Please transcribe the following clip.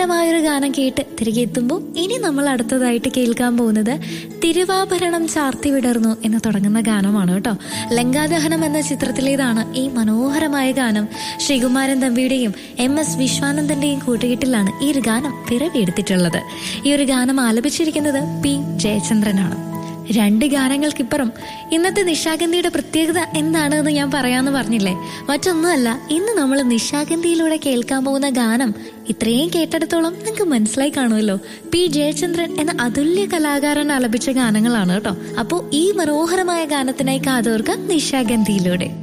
ഒരു ഗാനം കേട്ട് തിരികെ എത്തുമ്പോൾ ഇനി നമ്മൾ അടുത്തതായിട്ട് കേൾക്കാൻ പോകുന്നത് തിരുവാഭരണം ചാർത്തി വിടർന്നു എന്ന് തുടങ്ങുന്ന ഗാനമാണ് കേട്ടോ ലങ്കാദഹനം എന്ന ചിത്രത്തിലേതാണ് ഈ മനോഹരമായ ഗാനം ശ്രീകുമാരൻ തമ്പിയുടെയും എം എസ് വിശ്വാനന്ദന്റെയും കൂട്ടുകെട്ടിലാണ് ഈ ഒരു ഗാനം പിറവിയെടുത്തിട്ടുള്ളത് ഈ ഒരു ഗാനം ആലപിച്ചിരിക്കുന്നത് പി ജയചന്ദ്രനാണ് രണ്ട് ഗാനങ്ങൾക്കിപ്പുറം ഇന്നത്തെ നിശാഗന്ധിയുടെ പ്രത്യേകത എന്താണെന്ന് ഞാൻ പറയാന്ന് പറഞ്ഞില്ലേ മറ്റൊന്നുമല്ല ഇന്ന് നമ്മൾ നിശാഗന്ധിയിലൂടെ കേൾക്കാൻ പോകുന്ന ഗാനം ഇത്രയും കേട്ടെടുത്തോളം നിങ്ങൾക്ക് മനസ്സിലായി കാണുമല്ലോ പി ജയചന്ദ്രൻ എന്ന അതുല്യ കലാകാരൻ ആലപിച്ച ഗാനങ്ങളാണ് കേട്ടോ അപ്പോൾ ഈ മനോഹരമായ ഗാനത്തിനായി കാതോർക്കാം നിശാഗന്ധിയിലൂടെ